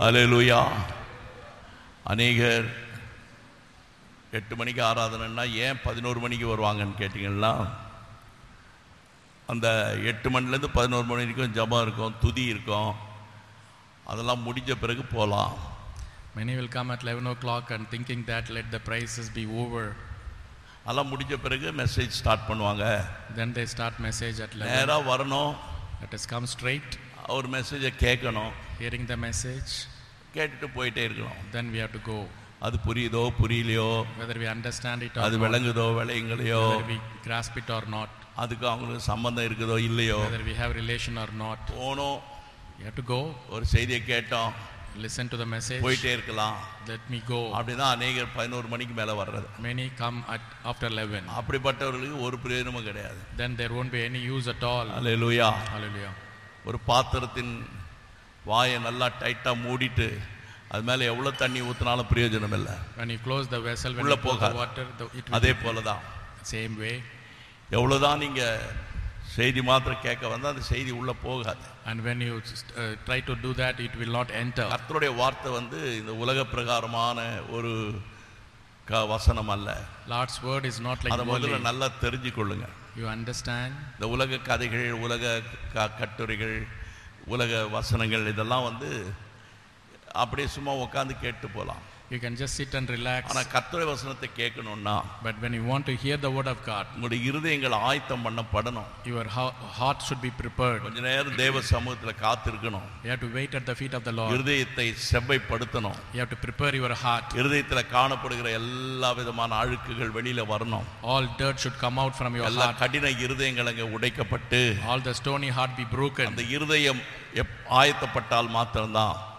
Alleluia அநேகர் எட்டு மணிக்கு ஆராதனைன்னா ஏன் பதினோரு மணிக்கு வருவாங்கன்னு கேட்டிங்கன்னா அந்த எட்டு மணிலேருந்து பதினோரு மணி வரைக்கும் ஜபம் இருக்கும் துதி இருக்கும் அதெல்லாம் முடிஞ்ச பிறகு போகலாம் Many will come at 11 o'clock and thinking that let the prices be over. அதெல்லாம் முடிஞ்ச பிறகு மெசேஜ் ஸ்டார்ட் பண்ணுவாங்க Then they start message at 11. நேராக வரணும் Let us come straight, ஒரு மெசேஜை கேட்கணும் hearing the message. கேட்டுட்டு போயிட்டே இருக்கணும் Then we have to go. அது புரியுதோ புரியலையோ Whether we understand it or அது not, விளங்குதோ விளையுங்களையோ whether we grasp it or not, அதுக்கு அவங்களுக்கு சம்பந்தம் இருக்குதோ இல்லையோ whether we have relation or not. போனோம் We have to go, ஒரு செய்தியை கேட்டோம் listen to the message, போயிட்டே இருக்கலாம் let me go. அப்படிதான் அநேகர் பதினோரு மணிக்கு மேலே வர்றது Many come at after 11. அப்படிப்பட்டவர்களுக்கு ஒரு பிரயோஜனமும் கிடையாது Then there won't be any use at all. Hallelujah Hallelujah. ஒரு பாத்திரத்தின் வாயை நல்லா டைட்டாக மூடிட்டு அது மேலே எவ்வளோ தண்ணி ஊற்றினாலும் பிரயோஜனம் இல்லை When you close the vessel, when உள்ள you pour the போகாது. water, the, it will அதே போல தான் same way. எவ்வளோதான் நீங்கள் செய்தி மாத்திரம் கேட்க வந்தால் அந்த செய்தி உள்ளே போகாது And when you uh, try to do that, it will not enter. கர்த்தருடைய வார்த்தை வந்து இந்த உலக பிரகாரமான ஒரு க வசனம் அல்ல Lord's word is not like அதை முதல்ல worldly. நல்லா தெரிஞ்சுக்கொள்ளுங்க You understand? இந்த உலக கதைகள் உலக க கட்டுரைகள் உலக வசனங்கள் இதெல்லாம் வந்து அப்படியே சும்மா உட்காந்து கேட்டு போகலாம் You can just sit and relax. ஆனால் கர்த்தருடைய வசனத்தை கேட்கணும்னா But when you want to hear the word of God, உங்களுடைய இருதயங்கள் ஆயத்தம் பண்ணப்படணும் your ho- heart should be prepared. கொஞ்ச நேரம் தேவ சமூகத்தில் காத்திருக்கணும் You have to wait at the feet of the Lord. இருதயத்தை செவ்வைப்படுத்தணும் You have to prepare your heart. இருதயத்தில் காணப்படுகிற எல்லா விதமான அழுக்குகள் வெளியில வரணும் All dirt should come out from your எல்லா heart. கடின இருதயங்கள் அங்கே உடைக்கப்பட்டு All the stony heart be broken. அந்த இருதயம் எப் ஆயத்தப்பட்டால் மாத்திரம்தான்